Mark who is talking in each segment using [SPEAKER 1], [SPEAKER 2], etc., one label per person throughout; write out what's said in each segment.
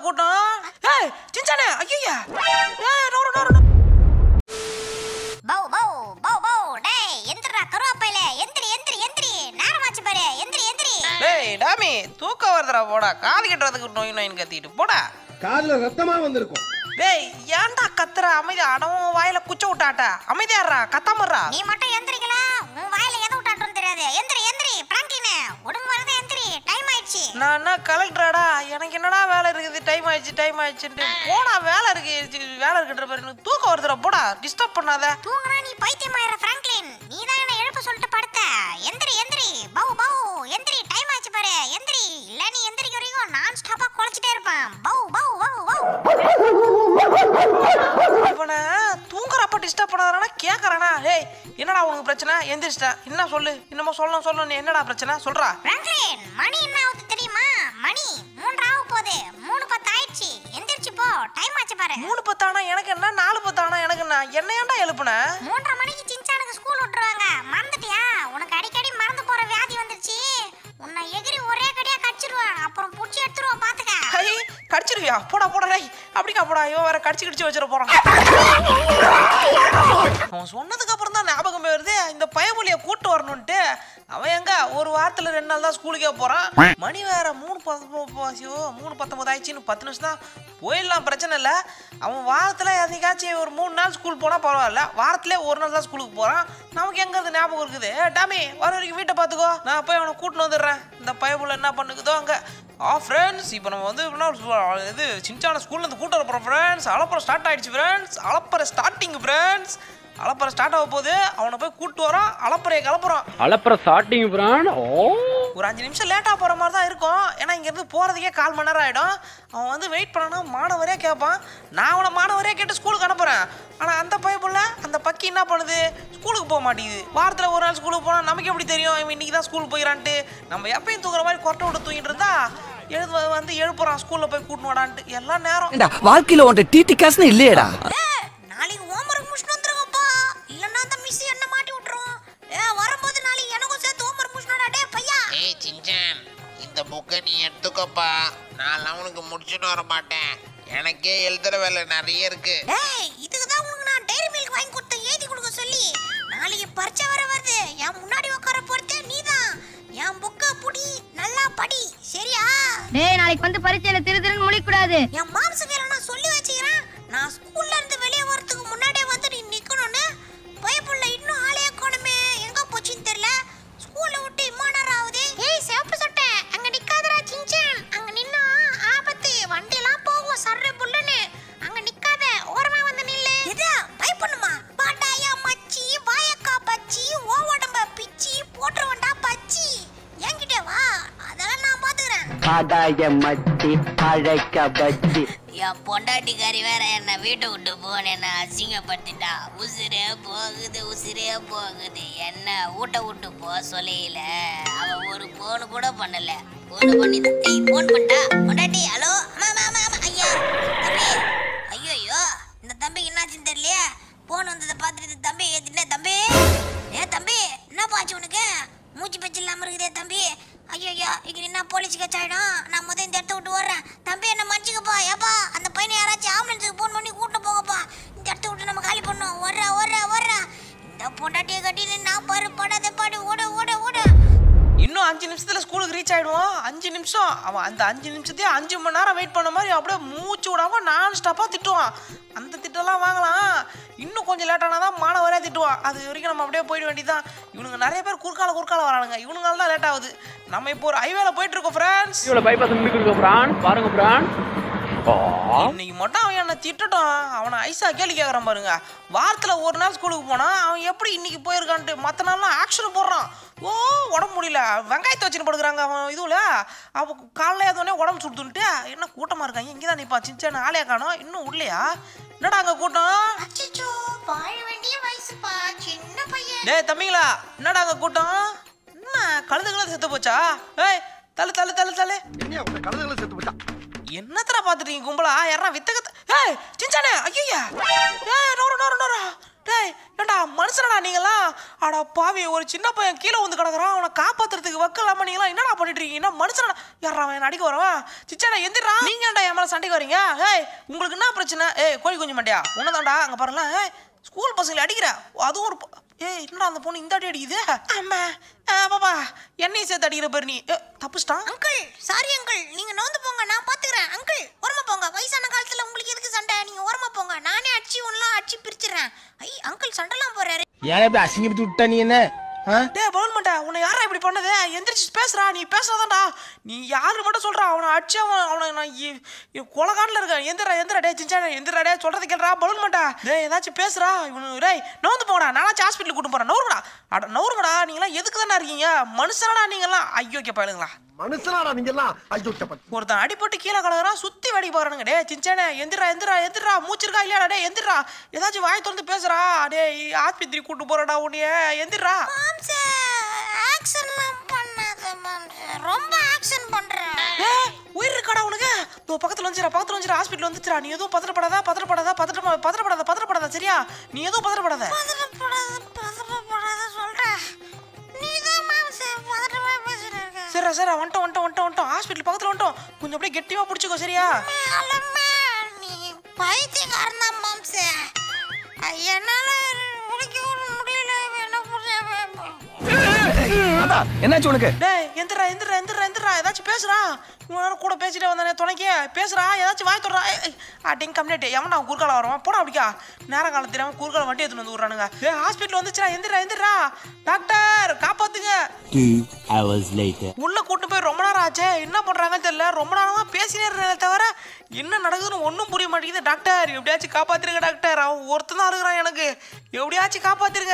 [SPEAKER 1] கூட்டம் ஏய் சின்சானே ஐயா ஏய் நோரு நோரு நோரு.
[SPEAKER 2] பௌ பௌ பௌ பௌ டேய் எந்திரா கருவாப்பையில எந்திரி எந்திரி எந்திரி நேரமாச்சு பாரு எந்திரி எந்திரி
[SPEAKER 1] டேய் டாமி தூக்கம் வருதுடா போடா காது கட்டுறதுக்கு நோய் நோயின்னு கத்திட்டு போடா
[SPEAKER 3] காதுல ரத்தமா வந்திருக்கும்
[SPEAKER 1] டேய் ஏன்டா கத்துற அமைதி அடவும் வாயில குச்ச விட்டாட்ட அமைதியாடுறா கத்தாமறா
[SPEAKER 2] நீ மட்டும் எந்திரிக்கல உன் வாயில எதை விட்டாட்டும் தெரியாது எந்திரி எந்திரி பிராங்கின் உடம்பு வரது எந்திரி டைம் ஆயிடுச்சு
[SPEAKER 1] நான் என்ன கலெக்டராடா எனக்கு என்னடா வேலை இருக்குது டைம் ஆயிடுச்சு டைம் ஆயிடுச்சுன்ட்டு போடா வேலை இருக்கு இது வேலை இருக்குன்ற பாரு எனக்கு தூக்கம் வருதுடா போடா டிஸ்டர்ப் பண்ணாத
[SPEAKER 2] தூங்குனா நீ பைத்தியமாயிர பிராங்க்லின் நீ தான் என்ன எழுப்ப சொல்லிட்டு படுத்த எந்திரி எந்திரி பௌ பௌ எந்திரி டைம் ஆச்சு பாரு எந்திரி இல்ல நீ எந்திரிக்க வரைக்கும் நான் ஸ்டாப்பா குலைச்சிட்டே இருப்பேன் பௌ பௌ பௌ பௌ
[SPEAKER 1] இவனை தூங்குறப்ப டிஸ்டர்ப் பண்ணாதானா கேட்கறானா ஏய் என்னடா உனக்கு பிரச்சனை எந்திரிச்சிட்டேன் என்ன சொல்லு இன்னமும் சொல்லணும் சொல்லணும் நீ என்னடா பிரச்சனை சொல்றா
[SPEAKER 2] பிராங்க்லின் மணி என்ன ஆகுது தெரியுமா மணி மூன்று ஆக போகுது மூணு பத்து ஆயிடுச்சு எந்திரிச்சு போ டைம் ஆச்சு பாரு
[SPEAKER 1] மூணு பத்தானா எனக்கு என்ன நாலு பத்தானா எனக்கு என்ன என்ன ஏன்டா எழுப்புன
[SPEAKER 2] மூன்றரை மணிக்கு சின்சானுக்கு ஸ்கூல் விட்டுருவாங்க மறந்துட்டியா உனக்கு அடிக்கடி மறந்து போற வியாதி வந்துருச்சு உன்னை எகிரி ஒரே கடியா கடிச்சிருவான் அப்புறம் புடிச்சு எடுத்துருவான் பாத்துக்க
[SPEAKER 1] ஹை கடிச்சிருவியா போடா போடா டேய் அப்படிக்கா போடா இவன் வேற கடிச்சு கடிச்சு வச்சிட போறான் அவன் சொன்னதுக்கு அப்புறம் தான் ஞாபகமே வருது இந்த பயமொழியை கூட்டு வரணும்ட்டு அவன் எங்க ஒரு வாரத்துல ரெண்டு நாள் தான் ஸ்கூலுக்கே போறான் மணி வேற மூணு பத்தொம்பது மூணு பத்தொம்பது ஆயிடுச்சுன்னு பத்து நிமிஷம் தான் போயிடலாம் பிரச்சனை இல்லை அவன் வாரத்தில் என்னைக்காச்சும் ஒரு மூணு நாள் ஸ்கூல் போனால் பரவாயில்ல வாரத்திலே ஒரு நாள் தான் ஸ்கூலுக்கு போகிறான் நமக்கு எங்க அது ஞாபகம் இருக்குது ஏ டாமி வர வரைக்கும் வீட்டை பார்த்துக்கோ நான் போய் அவனை கூட்டின்னு வந்துடுறேன் இந்த பயபுள்ள என்ன பண்ணுக்குதோ அங்கே ஆ ஃப்ரெண்ட்ஸ் இப்போ நம்ம வந்து எப்படின்னா ஒரு இது சின்சான ஸ்கூல்லேருந்து கூட்டு வர போகிறோம் ஃப்ரெண்ட்ஸ் அலப்பறம் ஸ்டார்ட் ஆயிடுச்சு ஃப்ரெண்ட்ஸ் அலப்பற ஸ்டார்டிங் ஃப்ரெண்ட்ஸ் அலப்பறை ஸ்டார்ட் ஆக போகுது அவனை போய் கூட்டு வரோம் அலப்பறையை கிளப்புறோம்
[SPEAKER 4] அலப்புற ஸ்டார்டிங் பிரான் ஓ
[SPEAKER 1] ஒரு அஞ்சு நிமிஷம் லேட்டாக போகிற மாதிரி தான் இருக்கும் ஏன்னா இங்கேருந்து போகிறதுக்கே கால் மணி நேரம் ஆகிடும் அவன் வந்து வெயிட் பண்ணனா மாணவரே கேட்பான் நான் அவனை மாணவரே கேட்டு ஸ்கூலுக்கு அனுப்புகிறேன் ஆனால் அந்த பைப்புள்ள அந்த பக்கி என்ன பண்ணுது ஸ்கூலுக்கு போக மாட்டேங்குது வாரத்தில் ஒரு நாள் ஸ்கூலுக்கு போனால் நமக்கு எப்படி தெரியும் இவன் இன்னைக்கு தான் ஸ்கூல் போயிடறான்ட்டு நம்ம எப்பயும் தூங்குற மாதிரி கொட்டை விட்டு தூங்கிட்டு இருந்தா எழுது வந்து எழுப்புறான் ஸ்கூலில் போய் கூட்டின்னு வாடான்ட்டு எல்லாம் நேரம்
[SPEAKER 5] ஏண்டா வாழ்க்கையில உன்ட்ட டிடி காசுன்னு இல்லையேடா
[SPEAKER 2] நாளைக்கு ஹோம்ஒர்க் முடிச்சுட்டு வந்துருங்கப்பா இல்லன்னா அந்த மிஸ் என்ன மாட்டி விட்டுரும் ஏ வரும்போது நாளைக்கு எனக்கும் சேர்த்து ஹோம்ஒர்க் முடிச்சுடா டேய் பையா
[SPEAKER 6] ஏய் சின்சான் இந்த புக்கை நீ எடுத்துக்கோப்பா நான் அவனுக்கு முடிச்சுட்டு வர மாட்டேன் எனக்கே எழுதுற வேலை நிறைய இருக்கு
[SPEAKER 2] டேய் இதுக்கு தான் உனக்கு நான் டைரி மில்க் வாங்கி கொடுத்த எழுதி கொடுக்க சொல்லி நாளைக்கு பரீட்சை வர வருது என் முன்னாடி உட்கார போறதே நீதான் என் புக்கை புடி நல்லா படி சரியா
[SPEAKER 7] டேய் நாளைக்கு வந்து பரீட்சையில திரு திருன்னு முழிக்கூடாது
[SPEAKER 2] என் மாம்சவேல நான் சொல்லி வச்சுக்கிறேன் நான் ஸ்கூல்ல இருந்து வெளியே வரதுக்கு முன்னாடியே வந்து நீ நிக்கணும்னு பயப்புள்ள இன்னும் ஆளைய காணுமே எங்க போச்சுன்னு தெரியல ஸ்கூல்ல விட்டு இம்மா நேரம் ஆகுது ஏய் சிவப்பு சட்டை அங்க நிக்காதடா சின்சான் அங்க நின்னா ஆபத்து வண்டி எல்லாம் போகும் சர்ற புல்லுன்னு அங்க நிக்காத ஓரமா வந்து நில்லு எது பயப்படணுமா பாட்டாயா மச்சி வாயக்கா பச்சி ஓ உடம்ப பிச்சி போட்டுருவண்டா பச்சி என்கிட்ட வா அதெல்லாம் நான் பாத்துக்கிறேன்
[SPEAKER 8] ஆதாய மச்சி அழைக்க பச்சி
[SPEAKER 9] என் பொண்டாட்டிக்காரி வேற என்ன வீட்டை விட்டு போன என்ன அசிங்கப்படுத்திட்டா உசிரே போகுது உசிரே போகுது என்ன வீட்டை விட்டு போ சொல்லையில அவ ஒரு போன் கூட பண்ணல போன் பண்ணி ஏய் போன் பண்ணிட்டா பொண்டாட்டி ஹலோ அம்மா அம்மா அம்மா அம்மா ஐயா தம்பி ஐயோ ஐயோ இந்த தம்பிக்கு என்னாச்சுன்னு தெரியலையே போன் வந்ததை பார்த்துட்டு இந்த தம்பி ஏத்திட்டே தம்பி ஏ தம்பி என்ன பாச்சு உனக்கு மூச்சு பச்சு இல்லாம இருக்குதே தம்பி ஐயோ ஐயோ இங்க என்ன போலீஸ் கேட்ச் ஆயிடும் நான் முதல் இந்த இடத்த விட்டு ஓடுறேன் தம்பி என்ன மன்னிச்சுக்கப்பா ஏப்பா அந்த பையனை யாராச்சும் ஆம்புலன்ஸுக்கு ஃபோன் பண்ணி கூட்டு போங்கப்பா இந்த இடத்த விட்டு நம்ம காலி பண்ணோம் ஓடுறா ஓடுறா ஓடுறா இந்த பொண்டாட்டியை கட்டின்னு நான் பாரு படாத பாடு ஓட ஓட ஓட
[SPEAKER 1] இன்னும் அஞ்சு நிமிஷத்துல ஸ்கூலுக்கு ரீச் ஆயிடுவான் அஞ்சு நிமிஷம் அவன் அந்த அஞ்சு நிமிஷத்தையே அஞ்சு மணி நேரம் வெயிட் பண்ண மாதிரி அப்படியே மூச்சு விடாம நான் ஸ்டாப்பா திட்டுவான் அந்த திட்டெல்லாம் வாங்கலாம் இன்னும் கொஞ்சம் லேட்டானா தான் மாணவரே திட்டுவான் அது வரைக்கும் நம்ம அப்படியே போயிட வேண்டியதான் இவனுங்க நிறைய பேர் குறுக்கால குறுக்கால வரானுங்க இவனுங்களால தான் லேட் ஆகுது நம்ம இப்போ ஒரு ஹைவேல போயிட்டு இருக்கோம் ஃப்ரெண்ட்ஸ்
[SPEAKER 4] இவ்வளோ பைபாஸ் முடிக்கிருக்க பிரான் பாருங்க பிரான் ஓ
[SPEAKER 1] இன்னைக்கு மட்டும் அவன் என்ன திட்டட்டும் அவனை ஐசா கேள்வி கேட்குறான் பாருங்க வாரத்துல ஒரு நாள் ஸ்கூலுக்கு போனா அவன் எப்படி இன்னைக்கு போயிருக்கான்ட்டு மற்ற நாள்லாம் ஆக்ஷன் போடுறான் ஓ உடம்பு முடியல வெங்காயத்தை வச்சுன்னு படுக்கிறாங்க அவன் இதுல அவ காலைல ஏதோனே உடம்பு சுடுதுன்ட்டு என்ன கூட்டமா இருக்காங்க இங்கே தான் நிப்பா சின்ன ஆளையா காணோம் இன்னும் உள்ளையா என்னடா அங்க கூட்டம்
[SPEAKER 2] அச்சச்சோ வாழ வேண்டிய வயசுப்பா சின்ன பையன்
[SPEAKER 1] டேய் தம்பிங்களா என்னடா அங்க கூட்டம் என்ன கழுது கழுது செத்து போச்சா ஏய் தள்ளு தள்ளு தள்ளு தள்ளு
[SPEAKER 3] என்ன உங்க கழுதுகளை செத்து போச்சான்
[SPEAKER 1] என்னத்தடா பார்த்துட்டீங்க கும்பலா யாரா வித்தகத்த ஏய் சின்சானே ஐயா ஏய் நோரு நோரு நோரு டேய் ஏண்டா மனுஷனடா நீங்களாம் அட பாவி ஒரு சின்ன பையன் கீழே வந்து கிடக்குறான் அவனை காப்பாத்துறதுக்கு வக்கு இல்லாம நீங்களாம் என்னடா பண்ணிட்டு இருக்கீங்க என்ன மனுஷனடா யாரா அவன் அடிக்க வரவன் சிச்சாடா எந்திரா நீங்க ஏன்டா என் மேல சண்டைக்கு வரீங்க ஏய் உங்களுக்கு என்ன பிரச்சனை ஏய் கோழி குஞ்சு மாட்டியா உன்னதான்டா அங்க பாருங்களேன் ஏய் ஸ்கூல் பசங்களை அடிக்கிற அதுவும் ஒரு பொ- ஏய் என்னடா அந்த பொண்ணு இந்த அடி அடிக்குது அம்மா ஆ, பாப்பா என்னையும் சேர்த்து அடிக்கிற பேர் நீ ஏ, தப்பிச்சிட்டான்
[SPEAKER 2] அங்கிள் சாரி அங்கிள் நீங்க நோந்து போங்க நான் பாத்துக்கிறேன் அங்கிள் ஓரமா போங்க வயசான காலத்துல உங்களுக்கு எதுக்கு சண்டை நீங்க ஓரமா போங்க நானே அடிச்சு ஒண்ணலாம் அடிச்சு பிரிச்சிடுறேன் ஐ அங்கிள் சண்டைலாம் போறாரு
[SPEAKER 3] ஏன் இப்படி அசிங்கப்பட்டு விட்ட நீ என்ன
[SPEAKER 1] டேய் பலூன் மண்டை உன்னை யாரா இப்படி பண்ணது எந்திரிச்சு பேசுறா நீ பேசாதான்டா நீ யாரு மட்டும் சொல்றா அவனை அடிச்சு அவன் அவனை நான் இ- இ- கொலகாண்டில் இருக்கேன் எந்திரா எந்திரா டே சின்ன எந்திரா டே சொல்றது கேள்றா பலூன் மண்டை டேய் ஏதாச்சும் பேசுறா இவனு டேய் நவுந்து போங்கடா நானாச்சும் ஹாஸ்பிட்டலுக்கு கூட்டு போறேன் நவுருங்கடா அட நவுருங்கடா நீங்களாம் எதுக்கு தானே இருக்கீங்க மனுஷனடா நீங்களாம் ஐயோ கேப்பாளுங்களா
[SPEAKER 3] மனுஷனாடா நீங்க எல்லாம் ஐயோ சப்பன்
[SPEAKER 1] ஒருத்தன் அடிபட்டு கீழே கிடக்குறான் சுத்தி வேடிக்கை போறானுங்க டே சின்சானே எந்திரா எந்திரா எந்திரா மூச்சிருக்கா இல்லையாடா டே எந்திரா ஏதாச்சும் வாய் திறந்து பேசுறா டேய் ஆஸ்பத்திரி கூட்டு போறடா உன்னைய எந்திரா
[SPEAKER 2] மாம்சே ஆக்ஷன்லாம் பண்ணாத மாம்சே ரொம்ப ஆக்ஷன் பண்றேன்
[SPEAKER 1] ஏ, உயிர் இருக்காடா உனக்கு இதோ பக்கத்துல வந்துச்சுடா பக்கத்துல வந்துச்சுடா ஹாஸ்பிட்டல் வந்துச்சுடா நீ எதுவும் பதறப்படாத பதறப்படாத பதற பதறப்படாத பதறப்படாத சரியா நீ எதுவும் பதறப்படாத
[SPEAKER 2] பதறப்படாத பதறப்படாத சொல்றேன் நீதான் மாம்சே பதறமா பேசிட்டு இருக்க
[SPEAKER 1] சரிடா சரிடா வந்துட்டோம் வந்துட்டோம் வந்துட்டோம் வந்துட்டோம் ஹாஸ்பிட்டல் பக்கத்துல வந்துட்டோம் கொஞ்சம் அப்படியே கெட்டியா பிடிச்சிக்கோ சரியா
[SPEAKER 2] அலம்மா, நீ பைத்தியக்காரன் தான் மாம்சே என்னால முடிக்க முடியல என்ன புரிய
[SPEAKER 5] என்னாச்சு உனக்கு
[SPEAKER 1] டேய் எந்திரா எந்திரா எந்திரா எந்திரா ஏதாச்சும் பேசுறா இவ்வளோ நேரம் கூட பேசிட்டே வந்தானே துணைக்கி பேசுறா ஏதாச்சும் வாய் தொடரா அட்டிங் கம்ப்ளீட் எவன் நான் குறுக்கால வருவான் போடா அப்படிக்கா நேரம் காலம் தெரியாம குறுக்கால வண்டி எடுத்துன்னு வந்து விட்றானுங்க ஏ ஹாஸ்பிட்டல் வந்துச்சுடா எந்திரா எந்திரா டாக்டர் காப்பாத்துங்க உள்ள கூட்டு போய் ரொம்ப நேரம் ஆச்சே என்ன பண்றாங்கன்னு தெரியல ரொம்ப நேரமா பேசினே இருக்கிறத தவிர என்ன நடக்குதுன்னு ஒன்றும் புரிய மாட்டேங்குது டாக்டர் எப்படியாச்சும் காப்பாத்திருங்க டாக்டர் அவன் ஒருத்தன் தான் இருக்கிறான் எனக்கு எப்படியாச்சும் காப்பாத்திருங்க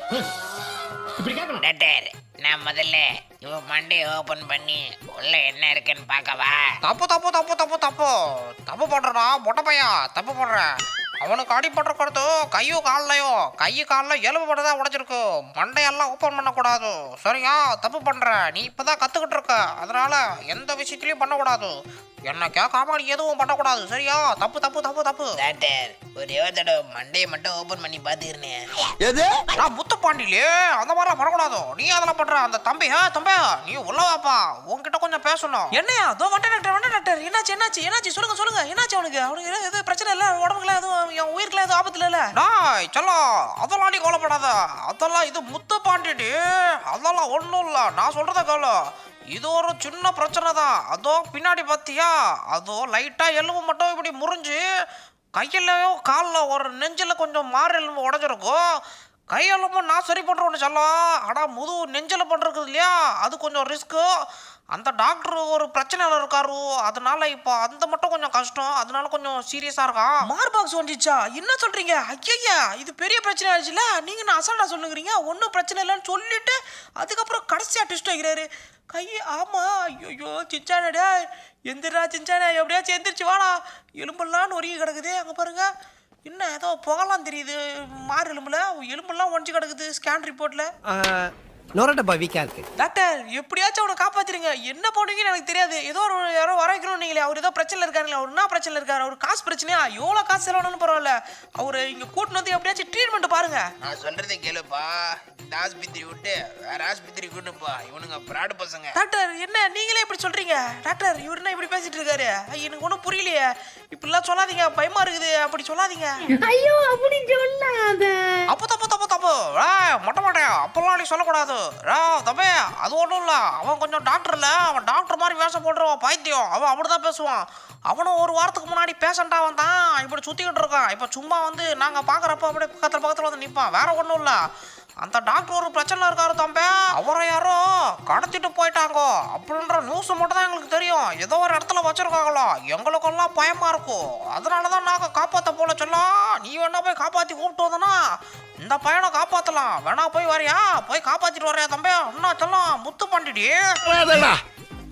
[SPEAKER 6] டாக்டர் நான் முதல்ல இவன் மண்டே ஓபன் பண்ணி உள்ள என்ன இருக்குன்னு பார்க்கவா
[SPEAKER 1] தப்பு தப்பு தப்பு தப்பு தப்பு தப்பு பண்றடா மொட்டை பையன் தப்பு பண்ற அவனுக்கு அடிபட்டிருக்கிறது கையோ கால்லையோ கை காலில் எலும்பு மட்டும் தான் உடைச்சிருக்கு மண்டையெல்லாம் ஓப்பன் பண்ணக்கூடாது சரியா தப்பு பண்ற நீ இப்பதான் கத்துக்கிட்டு இருக்க அதனால எந்த விஷயத்துலயும் பண்ணக்கூடாது என்ன கேட்காம நீ எதுவும் பண்ணக்கூடாது சரியா தப்பு தப்பு தப்பு தப்பு
[SPEAKER 6] டாக்டர் ஒரே ஒரு தடவை மண்டையை மட்டும் ஓபன் பண்ணி பார்த்துக்கிறேன்
[SPEAKER 3] எது
[SPEAKER 1] நான் முத்தப்பாண்டிலே அந்த மாதிரிலாம் பண்ணக்கூடாது நீ அதெல்லாம் பண்ற அந்த தம்பி ஆ தம்பி நீ உள்ள வாப்பா உன்கிட்ட கொஞ்சம் பேசணும் என்னையா தோ வண்ட டாக்டர் வண்ட டாக்டர் என்னாச்சு என்னாச்சு என்னாச்சு சொல்லுங்க சொல்லுங்க என்னாச்சு அவனுக்கு அவனுக்கு எதுவும் எதுவும் பிரச்சனை இல்லை உடம்புக்குலாம் எதுவும் என் உயிருக்குலாம் எதுவும் ஆபத்துல இல்ல டாய் செல்லம் அதெல்லாம் நீ கவலைப்படாத அதெல்லாம் இது முத்தப்பாண்டிடி அதெல்லாம் ஒன்றும் இல்லை நான் சொல்றத கேளு இது ஒரு சின்ன பிரச்சனை தான் அதோ பின்னாடி பார்த்தியா அதோ லைட்டாக எலும்பு மட்டும் இப்படி முறிஞ்சு கையிலையோ காலில் ஒரு நெஞ்சில் கொஞ்சம் மாறு எலும்பு உடஞ்சிருக்கும் கையெலும்பு நான் சரி பண்ணுறோன்னு சொல்லலாம் ஆனால் முது நெஞ்சில் பண்ணுறது இல்லையா அது கொஞ்சம் ரிஸ்க்கு அந்த டாக்டர் ஒரு பிரச்சனையில் இருக்காரு அதனால இப்போ அந்த மட்டும் கொஞ்சம் கஷ்டம் அதனால கொஞ்சம் சீரியஸாக இருக்கான் மார் பாக்ஸ் வந்துச்சா என்ன சொல்கிறீங்க ஐயா இது பெரிய பிரச்சனை ஆயிடுச்சுல நீங்கள் நான் அசால்ட்டா சொல்லுங்கிறீங்க ஒன்றும் பிரச்சனை இல்லைன்னு சொல்லிட்டு அதுக்கப்புறம் கடைசியாக ட்விஸ்ட் வைக்கிறாரு கை ஆமாம் ஐயோ சிச்சானடா எந்திரா சிச்சானே எப்படியாச்சும் எந்திரிச்சு வாடா எலும்பெல்லாம் நொறுங்கி கிடக்குது அங்கே பாருங்க என்ன ஏதோ புகலாம் தெரியுது மாறு எலும்புல எலும்பெல்லாம் ஒடிஞ்சு கிடக்குது ஸ்கேன் ரிப்போர்ட்டில்
[SPEAKER 5] நோர டப்பா வீக்கா இருக்கு
[SPEAKER 1] டாக்டர் எப்படியாச்சும் அவனை காப்பாத்திருங்க என்ன பண்ணுவீங்கன்னு எனக்கு தெரியாது ஏதோ ஒரு யாரோ வர வைக்கணும் நீங்களே அவர் ஏதோ பிரச்சனை இருக்காருங்களே அவர் என்ன பிரச்சனை இருக்காரு அவர் காசு பிரச்சனையா எவ்வளோ காசு செலவானாலும் பரவாயில்ல அவர் இங்கே கூட்டின்னு வந்து எப்படியாச்சும் ட்ரீட்மெண்ட் பாருங்க
[SPEAKER 6] நான் சொல்றதை கேளுப்பா இந்த ஆஸ்பத்திரி விட்டு வேற ஆஸ்பத்திரி கூட்டு போ இவனுங்க பிராடு பசங்க
[SPEAKER 1] டாக்டர் என்ன நீங்களே இப்படி சொல்றீங்க டாக்டர் இவர் என்ன இப்படி பேசிட்டு இருக்காரு ஐ, எனக்கு ஒன்றும் புரியலையே இப்படிலாம் சொல்லாதீங்க பயமா இருக்குது அப்படி சொல்லாதீங்க
[SPEAKER 7] ஐயோ அப்படி சொல்லாத
[SPEAKER 1] அப்போ தப்பு தப்பு தப்பு ஏய், மொட்டை மாட்டையா அப்பெல்லாம் நீ சொல்லக்கூடாது ரா தம்பி அது ஒன்றும் இல்லை அவன் கொஞ்சம் டாக்டர் இல்லை அவன் டாக்டர் மாதிரி வேஷம் போடுறவன் பைத்தியம் அவன் அப்படி தான் பேசுவான் அவனும் ஒரு வாரத்துக்கு முன்னாடி பேஷண்ட்டாக வந்தான் இப்படி சுற்றிக்கிட்டு இருக்கான் இப்போ சும்மா வந்து நாங்கள் பார்க்குறப்ப அப்படியே பக்கத்தில் பக்கத்தில் வந்து நிற்பான் வேற ஒன்றும் இல்லை அந்த டாக்டர் ஒரு பிரச்சனை இருக்காரு தம்பி அவரை யாரோ கடத்திட்டு போயிட்டாங்க அப்படின்ற நியூஸ் மட்டும் தான் எங்களுக்கு தெரியும் ஏதோ ஒரு இடத்துல வச்சிருக்காங்களோ எங்களுக்கெல்லாம் பயமா இருக்கும் அதனால தான் நாங்கள் காப்பாற்ற போல சொல்லலாம் நீ வேணா போய் காப்பாற்றி கூப்பிட்டு வந்தனா இந்த பையனை காப்பாற்றலாம் வேணா போய் வரியா போய் காப்பாற்றிட்டு வரையா தம்பி என்ன சொல்லலாம் முத்து பண்ணிடி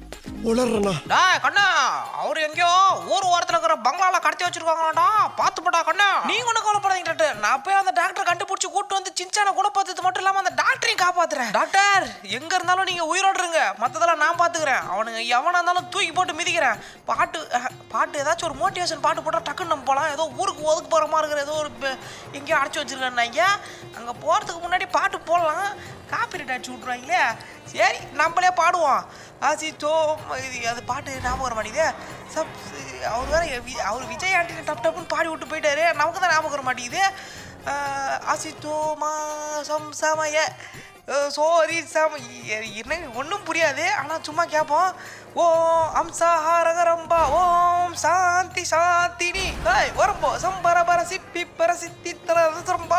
[SPEAKER 3] உளறனா
[SPEAKER 1] டேய் கண்ணா அவர் எங்கேயோ ஊர் ஓரத்துல இருக்கிற பங்களால கடத்தி வச்சிருக்காங்களாடா பாத்து போடா கண்ணா நீங்க ஒன்றும் கவலைப்படாதீங்க டாக்டர் நான் போய் அந்த டாக்டர் கண்டுபிடிச்சு கூட்டு வந்து சின்சான குணப்படுத்துறது மட்டும் இல்லாம அந்த டாக்டரையும் காப்பாத்துறேன் டாக்டர் எங்க இருந்தாலும் நீங்க உயிரோடு இருங்க மத்ததெல்லாம் நான் பாத்துக்கிறேன் அவனுங்க எவனா இருந்தாலும் தூக்கி போட்டு மிதிக்கிறேன் பாட்டு அஹ், பாட்டு ஏதாச்சும் ஒரு மோட்டிவேஷன் பாட்டு போட்டா டக்குன்னு நம்ம போலாம் ஏதோ ஊருக்கு ஒதுக்கு போற மாதிரி இருக்கிற ஏதோ ஒரு பெ- எங்கேயோ அடைச்சி வச்சிருக்கேன் அங்க போறதுக்கு முன்னாடி பாட்டு போடலாம் காப்பி அடிச்சு விட்ருவாங்களே சரி நம்மளே பாடுவோம் ஆசி தோ இது அது பாட்டு ஞாபகம் வர மாட்டேங்குது சப் அவர் வேற வி- அவர் விஜய் ஆண்டி டப் டப்புன்னு பாடி விட்டு போயிட்டாரு நமக்கு தான் ஞாபகம் வர மாட்டேங்குது ஆசி தோ மா சம் சமய சோரி சம என்ன ஒன்றும் புரியாது ஆனால் சும்மா கேட்போம் ஓம் அம்சாஹாரகரம்பா ஓம் சாந்தி சாந்தினி ஹாய் வரம்போ சம்பரபர சிப்பி பர சித்தி தரம்பா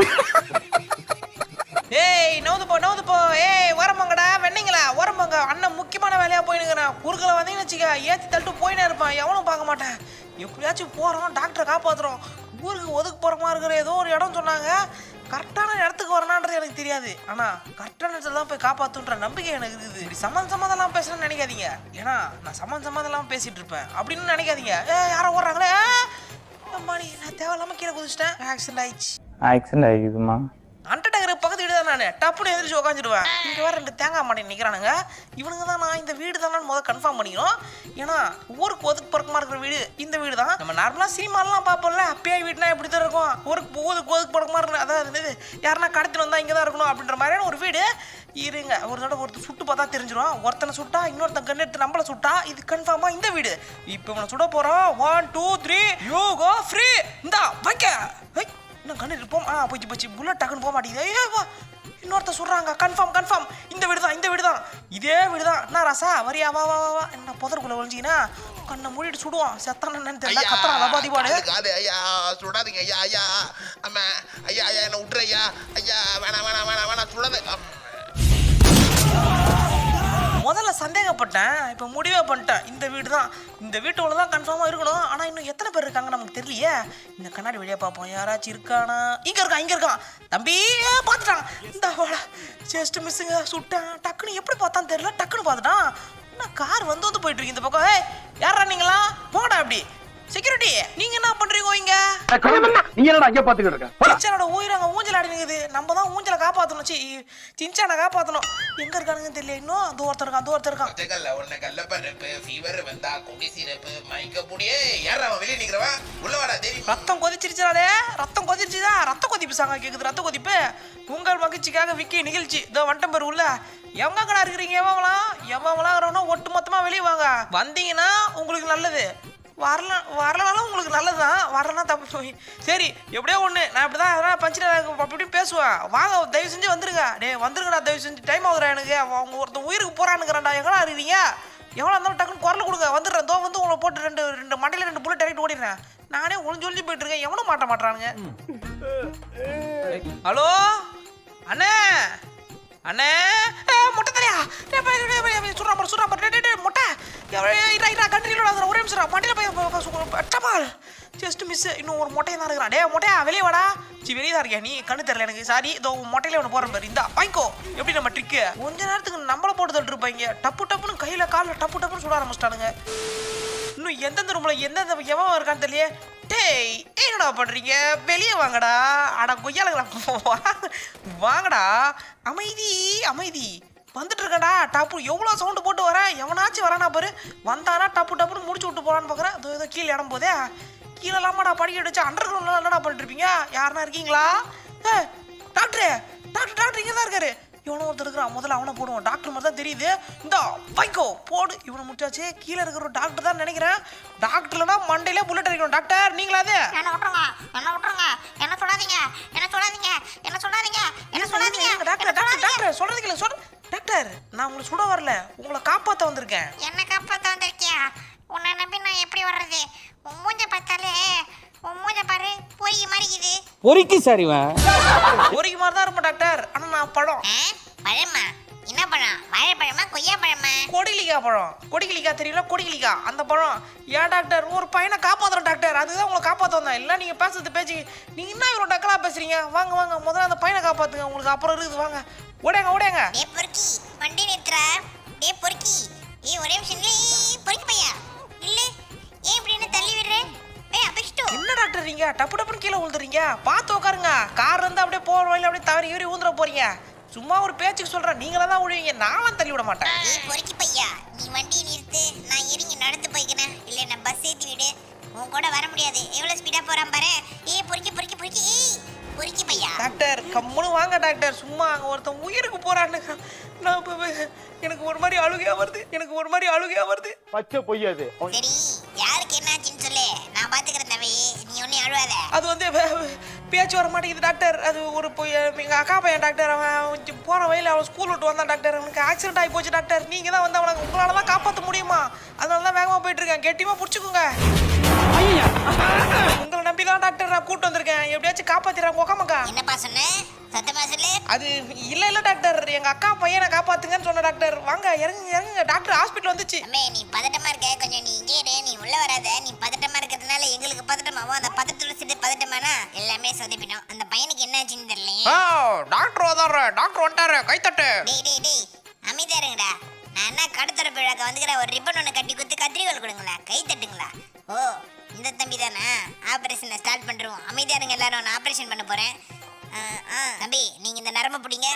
[SPEAKER 1] ஏய் நவுது போ நவுது போ ஏய் வரம்பங்கடா வெண்ணீங்களா வரம்பங்க அண்ணன் முக்கியமான வேலையா போயினுங்கிறேன் குறுக்கல வந்தீங்கன்னு வச்சுக்க ஏத்தி தள்ளிட்டு போயினே இருப்பான் எவனும் பார்க்க மாட்டேன் எப்படியாச்சும் போறோம் டாக்டரை காப்பாத்துறோம் ஊருக்கு ஒதுக்கு போற மாதிரி இருக்கிற ஏதோ ஒரு இடம் சொன்னாங்க கரெக்டான இடத்துக்கு வரணுன்றது எனக்கு தெரியாது ஆனா கரெக்டான இடத்துல தான் போய் காப்பாத்துன்ற நம்பிக்கை எனக்கு இருக்குது இப்படி சம்மந்த சம்மந்தெல்லாம் பேசுறேன்னு நினைக்காதீங்க ஏன்னா நான் சம்மந்த சம்மந்தெல்லாம் பேசிட்டு இருப்பேன் அப்படின்னு நினைக்காதீங்க ஏ யாரோ ஓடுறாங்களே அம்மாடி நான் தேவையில்லாம கீழே குதிச்சிட்டேன் ஆக்சிடென்ட் ஆயிடுச்சு
[SPEAKER 10] ஆக்சிடென்ட் ஆகிக்குதுமா
[SPEAKER 1] அண்டடகர் பக்கத்து வீடு தான் நான் டப்புன்னு எதிர்த்து உட்காந்துடுவேன் இங்கே வேற ரெண்டு தேங்காய் மாட்டேன் நிற்கிறானுங்க இவனுங்க தான் நான் இந்த வீடு தான் முதல் கன்ஃபார்ம் பண்ணிக்கணும் ஏன்னா ஊருக்கு ஒதுக்கு பறக்கமாக இருக்கிற வீடு இந்த வீடு தான் நம்ம நார்மலாக சினிமாலாம் பார்ப்போம்ல அப்பயே வீடுனா இப்படி தான் இருக்கும் ஊருக்கு ஊருக்கு ஒதுக்கு பறக்கமாக இருக்கணும் அதாவது என்னது யாருன்னா கடத்திட்டு வந்தால் இங்கே தான் இருக்கணும் அப்படின்ற மாதிரியான ஒரு வீடு இருங்க ஒரு தடவை ஒருத்தர் சுட்டு பார்த்தா தெரிஞ்சிடும் ஒருத்தனை சுட்டா இன்னொருத்தன் கண்ணு எடுத்து நம்மளை சுட்டா இது கன்ஃபார்மாக இந்த வீடு இப்போ இவனை சுட போகிறோம் one two three you go free இந்தா வைக்க ஹை இன்னும் கண்ணு இருப்போம் ஆ போச்சு போச்சு புல்லட் டக்குன்னு போக மாட்டேங்குது ஐயோ வா இன்னொருத்த சொல்றாங்க கன்ஃபார்ம் கன்ஃபார்ம் இந்த வீடு தான் இந்த வீடு தான் இதே வீடு தான் என்ன ராசா வரியா வா வா வா வா என்ன புதருக்குள்ள ஒழிஞ்சிங்கன்னா கண்ணை மூடிட்டு சுடுவான் செத்தான என்னன்னு தெரியல கத்துறான் லபாதிபாடு
[SPEAKER 6] காது, காது, ஐயா சுடாதீங்க ஐயா ஐயா அம்மா ஐயா ஐயா என்ன விட்டுரு ஐயா ஐயா வேணாம் வேணாம் வேணாம் வேணாம் சுடாத அம்.
[SPEAKER 1] முதல்ல சந்தேகப்பட்டேன் இப்போ முடிவே பண்ணிட்டேன் இந்த வீடு தான் இந்த வீட்டுக்குள்ள தான் கன்ஃபார்மாக இருக்கணும் ஆனால் இன்னும் எத்தனை பேர் இருக்காங்க நமக்கு தெரியலையே இந்த கண்ணாடி வழியாக பார்ப்போம் யாராச்சும் இருக்கானா இங்கே இருக்கான் இங்கே இருக்கான் தம்பி ஏ, பார்த்துட்டான் இந்த வாடா ஜஸ்ட் மிஸ்ஸுங்க சுட்டான் டக்குன்னு எப்படி பார்த்தான்னு தெரியல டக்குன்னு பார்த்துட்டான் என்ன கார் வந்து வந்து போயிட்டு இருக்கு இந்த பக்கம் ஏய் யாரா நீங்களா போங்கடா அப்படி செக்யூரிட்டி நீங்க என்ன பண்றீங்க இங்க
[SPEAKER 3] நீங்க என்னடா அங்கே பாத்துக்கிட்டு இருக்க
[SPEAKER 1] சின்சானோட உயிர் அங்க ஊஞ்சல் ஆடி நிக்குது நம்ம தான் ஊஞ்சலை காப்பாத்தணும் சி சின்சானை காப்பாத்தணும் எங்க இருக்கானுங்கன்னு தெரியல இன்னும் அது ஒருத்தர் இருக்கான் அது ஒருத்தர் இருக்கான்
[SPEAKER 6] பச்சைக்கல்ல ஒண்ணு கல்லப்பருப்பு ஃபீவர் வந்தா குடி சிறப்பு மயக்க புடியே யாரா அவன் வெளியே நிக்கிறவன் உள்ள வாடா தெரியும்
[SPEAKER 1] ரத்தம் கொதிச்சிருச்சாலே ரத்தம் கொதிச்சுதா ரத்த கொதிப்பு சாங்க கேக்குது ரத்த கொதிப்பு உங்கள் மகிழ்ச்சிக்காக விக்கி நிகழ்ச்சி இதோ வட்டம் பேர் உள்ள எவங்கடா இருக்கிறீங்க எவங்களாம் எவங்களாம் ஒட்டு மொத்தமா வெளியே வாங்க வந்தீங்கன்னா உங்களுக்கு நல்லது வரல வரலனாலும் உங்களுக்கு நல்லது தான் வரலனா தப்பு போய் சரி எப்படியோ ஒன்று நான் இப்படி தான் எதனா பஞ்சில் அப்படி இப்படி பேசுவேன் வாங்க தயவு செஞ்சு வந்துருங்க டேய் வந்துருங்கடா தயவு செஞ்சு டைம் ஆகுதுடா எனக்கு அவங்க ஒருத்தன் உயிருக்கு போறானுங்கிறான்டா எங்கடா இருக்கிறீங்க எவ்வளோ இருந்தாலும் டக்குன்னு குரல் கொடுங்க வந்துடுறேன் தோ வந்து உங்களை போட்டு ரெண்டு ரெண்டு மண்டையில் ரெண்டு புல்லட் டேரக்ட் ஓடிடுறேன் நானே ஒளிஞ்சு ஒளிஞ்சு போயிட்டு இருக்கேன் எவனும் மாட்ட மாட்டானுங்க ஹலோ அண்ணே அண்ணே ஏ, முட்டை தலையா சுடுறா பாரு சுடுறா பாரு டேய், டேய், டேய், முட்டை எவ்வளவு- இரா இரா கண்ட்ரியில் அதில் ஒரே நிமிஷம் மண்டியில் போய் டபால் ஜஸ்ட் மிஸ் இன்னும் ஒரு மொட்டையை தான் இருக்கிறான் டே மொட்டையா வெளியே வாடா சி வெளியே தான் இருக்கியா நீ கண்ணு தெரியல எனக்கு சாரி இதோ உன் மொட்டையில ஒன்று போகிறேன் பாரு இந்தா வாங்கிக்கோ எப்படி நம்ம ட்ரிக்கு கொஞ்ச நேரத்துக்கு நம்மள போட்டு தள்ளிட்டு இருப்பாங்க டப்பு டப்புன்னு கையில் காலில் டப்பு டப்புன்னு சுட ஆரம்பிச்சிட்டானுங்க இன்னும் எந்தெந்த ரூம்ல எந்தெந்த எவன் இருக்கான்னு தெரியல டேய் என்னடா பண்றீங்க வெளியே வாங்கடா அட கொய்யாலங்களா வாங்கடா அமைதி அமைதி வந்துட்டு இருக்கடா டப்பு எவ்வளோ சவுண்டு போட்டு வரேன் எவனாச்சும் வரானா பாரு வந்தானா டப்பு டப்புன்னு முடிச்சு விட்டு போறான்னு பார்க்குறேன் அதோ ஏதோ கீழே இடம் போதே கீழே இல்லாமடா படிக்க அடிச்சு அண்டர் கிரவுண்ட்ல என்னடா பண்ணிட்டு இருப்பீங்க யாருன்னா இருக்கீங்களா ஏ டாக்டரு டாக்டர் டாக்டர் இங்கே தான் இருக்காரு இவனும் ஒருத்தர் இருக்கிறான் முதல்ல அவனை போடுவோம் டாக்டர் மாதிரி தான் தெரியுது இந்த வைக்கோ போடு இவனை முடிச்சாச்சு கீழே இருக்கிற ஒரு டாக்டர் தான் நினைக்கிறேன் டாக்டர்லனா மண்டையிலே புல்லட் அடிக்கணும் டாக்டர் நீங்களா அது
[SPEAKER 2] என்ன விட்டுருங்க என்ன விட்டுருங்க என்ன சொல்லாதீங்க என்ன சொல்லாதீங்க என்ன சொல்லாதீங்க என்ன சொல்லாதீங்க
[SPEAKER 1] டாக்டர் டாக்டர் டாக்டர் சொல்றது கேளு சொல் டாக்டர் நான் உங்களை சுட வரல உங்களை காப்பாத்த வந்திருக்கேன்
[SPEAKER 2] என்ன காப்பாத்த வந்திருக்கியா உன்னை நம்பி நான் எப்படி வர்றது உன் மூஞ்ச பார்த்தாலே உன் மூஞ்ச பாரு பொறி மறிக்குது
[SPEAKER 5] பொறிக்கு சார் இவன்
[SPEAKER 1] ஒரிக்கு மாதிரி தான் இருப்பேன் டாக்டர் ஆனா நான் பழம்
[SPEAKER 2] ஆ? பழமா என்ன பழம் வாழைப்பழமா கொய்யா பழமா
[SPEAKER 1] கொடிகிளிக்கா பழம் கொடிகிளிக்கா தெரியல கொடிகிளிக்கா அந்த பழம் ஏன் டாக்டர் ஒரு பையனை காப்பாத்துறோம் டாக்டர் அதுதான் உங்களை காப்பாற்ற வந்தேன் இல்லை நீங்கள் பேசுறது பேச்சு நீங்கள் என்ன இவ்வளோ டக்கலா பேசுறீங்க வாங்க வாங்க முதல்ல அந்த பையனை காப்பாத்துங்க உங்களுக்கு அப்புறம் இருக்குது வாங்க ஓடேங்க ஓடேங்க
[SPEAKER 2] டே பொறுக்கி வண்டி நிறுத்துறா டே பொறுக்கி ஏய் ஒரே நிமிஷம் இல்லை பொறுக்கி பையா இல்ல ஏன் இப்படி என்ன தள்ளி விடுற ஏய் அபிஷ்டு
[SPEAKER 1] என்ன டாக்டர் நீங்க டப்பு டப்புன்னு கீழே விழுந்துறீங்க பார்த்து உட்காருங்க கார் இருந்து அப்படியே போற வழியில அப்படியே தவறி ஏறி ஊந்துட போறீங்க சும்மா ஒரு பேச்சுக்கு சொல்றேன் நீங்களா தான் விடுவீங்க நானும் தள்ளி விட மாட்டேன்
[SPEAKER 2] ஏய் பொறுக்கி பையா நீ வண்டியை நிறுத்து நான் இறங்கி நடந்து போய்க்கிறேன் இல்ல நான் பஸ் ஏத்தி விடு உன் கூட வர முடியாது எவ்வளவு ஸ்பீடா போறான் பாரு ஏய் பொறுக்கி பொறுக்கி பொறுக்கி ஏய் பொறுக்கி பையா
[SPEAKER 1] டாக்டர் கம்முன்னு வாங்க டாக்டர் சும்மா அங்க ஒருத்தன் உயிருக்கு போறான்னு நான் இப்ப வே- எனக்கு ஒரு மாதிரி அழுகையா வருது எனக்கு ஒரு மாதிரி அழுகையா வருது
[SPEAKER 3] பச்சை பொய்யாது
[SPEAKER 2] சரி யாருக்கு என்னாச்சுன்னு சொல்லு நான் பாத்துக்கிறேன் தம்பி நீ ஒன்னும் அழுவாத
[SPEAKER 1] அது வந்து வே- வே- பேச்சு வர மாட்டேங்குது டாக்டர் அது ஒரு பொ- எங்க அக்கா பையன் டாக்டர் அவன் கொஞ்சம் போற வழியில அவன் ஸ்கூல் விட்டு வந்தான் டாக்டர் அவனுக்கு ஆக்சிடென்ட் ஆகி போச்சு டாக்டர் நீங்க தான் வந்து அவனை உங்களால தான் காப்பாற்ற முடியுமா அதனால தான் வேகமா போயிட்டு இருக்கேன் கெட்டியமா பிடிச்சிக்கோங்க உங்களை நம்பி தான் டாக்டர் நான் கூட்டு வந்திருக்கேன் எப்படியாச்சும் காப்பாத்திடுறேன் உக்காமக்கா
[SPEAKER 2] என்னப்பா சொன்ன சத்தமா சொல்லு
[SPEAKER 1] அது இல்ல இல்ல டாக்டர் எங்க அக்கா பையனை காப்பாத்துங்கன்னு சொன்ன டாக்டர் வாங்க இறங்குங்க இறங்குங்க டாக்டர் ஹாஸ்பிட்டல் வந்துச்சு
[SPEAKER 2] அம்மே நீ பதட்டமா இருக்க கொஞ்சம் நீ இங்கே இரு நீ உள்ள வராத நீ பதட்டமா இருக்கிறதுனால எங்களுக்கு பதட்டமாவும் அந்த பதட்டத்தோட சேர்த்து பதட்டமானா எல்லாமே சொதப்பிடும் அந்த பையனுக்கு என்னாச்சுன்னு தெரியலையே
[SPEAKER 1] டாக்டர் வந்தாரு டாக்டர் வந்துட்டாரு கைத்தட்டு
[SPEAKER 2] டேய் டேய் டேய் அமைதியா இருங்கடா நான் என்ன கடத்தர விழாக்க வந்துக்கிறேன் ஒரு ரிப்பன் ஒன்று கட்டி குத்து கத்திரிக்கோல் கொடுங்களா கை தட்டுங்களா ஓ இந்த தம்பி தானே ஆப்ரேஷனை ஸ்டார்ட் பண்ணுறோம் அமைதியா இருங்க எல்லாரும் நான் ஆப்ரேஷன் பண்ண போகிறேன் ஆ தம்பி நீங்கள் இந்த நரம்பு பிடிங்க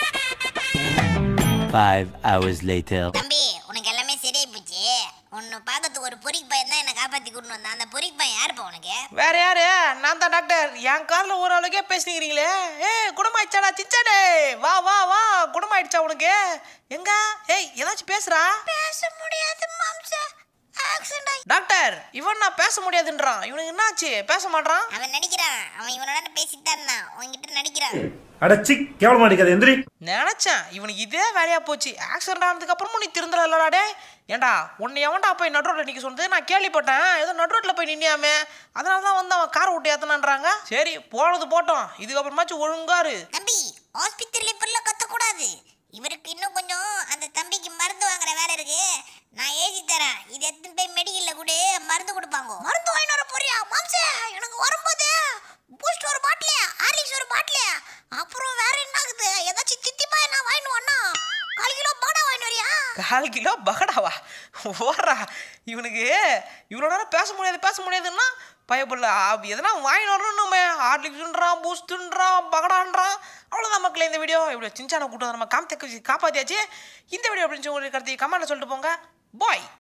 [SPEAKER 8] Five hours later.
[SPEAKER 2] தம்பி உனக்கு எல்லாமே சரியாயி போச்சு உன்னை பார்க்கறதுக்கு ஒரு பொறிக்கு பையன் தான் என்னை காப்பாற்றி கூட்டின்னு வந்தான் அந்த பொறிக்கு பையன் யாருப்பா உனக்கு
[SPEAKER 1] வேற யாரு நான் தான் டாக்டர் என் காலில் ஒரு ஆளுக்கே பேசுனீங்களே ஏய் குணமாயிடுச்சாடா சிச்சாடே வா வா வா குணமாயிடுச்சா உனக்கு எங்க ஏய் ஏதாச்சும் பேசுறா
[SPEAKER 2] பேச முடியாது மாம்சா ஆக்சிடென்ட் ஆகி
[SPEAKER 1] டாக்டர் இவன் நான் பேச முடியாதுன்றான் இவனுக்கு என்னாச்சு பேச மாட்றான்
[SPEAKER 2] அவன் நடிக்கிறான் அவன் இவனோட பேசிட்டு தான் இருந்தான் உன்கிட்ட நடிக்கிறான்
[SPEAKER 3] அடச்சி கேவலமா அடிக்காது எந்திரி
[SPEAKER 1] நினைச்சேன் இவனுக்கு இதே வேலையா போச்சு ஆக்சிடென்ட் ஆனதுக்கு அப்புறமும் நீ திருந்தலடா டே ஏண்டா உன்னை எவன்டா போய் நடுரோட்டில் நிற்க சொன்னது நான் கேள்விப்பட்டேன் ஏதோ நடுரோட்டில் போய் நின்னியாமே அதனால தான் வந்து அவன் கார் விட்டு ஏத்தனான்றாங்க சரி போனது போட்டோம் இதுக்கப்புறமாச்சும் ஒழுங்காரு
[SPEAKER 2] தம்பி ஹாஸ்பிட்டல்ல இப்படிலாம் கத்தக்கூடாது இவருக்கு இன்னும் கொஞ்சம் அந்த தம்பிக்கு மருந்து வாங்குற வேலை இருக்கு நான் எழுதி தரேன் இது எடுத்துன்னு போய் மெடிக்கல்ல கூட மருந்து கொடுப்பாங்க மருந்து வாங்கிட்டு வர போறியா மாம்சே எனக்கு வரும்போது பூஸ்ட் ஒரு பாட்டில் ஹார்லிக்ஸ் ஒரு பாட்டில் அப்புறம் வேற என்ன ஆகுது ஏதாச்சும் தித்திப்பா என்ன வாங்கிட்டு வாண்ணா கால் கிலோ பாடா வாங்கிட்டு வரியா
[SPEAKER 1] கால் கிலோ பகடாவா ஓடுறா இவனுக்கு இவ்வளோ நேரம் பேச முடியாது பேச முடியாதுன்னா பயப்படல எதனா வாங்கி வரணுமே ஹார்லிக்ஸ்ன்றான் பூஸ்ட்டுன்றான் பகடான்றான் அவ்வளோதான் மக்களே இந்த வீடியோ இப்படி சின்சான கூட்டம் நம்ம காமத்தை காப்பாத்தியாச்சு இந்த வீடியோ அப்படின்னு சொல்லி கருத்து கமெண்ட்ல சொல்லிட்டு போங்க பாய்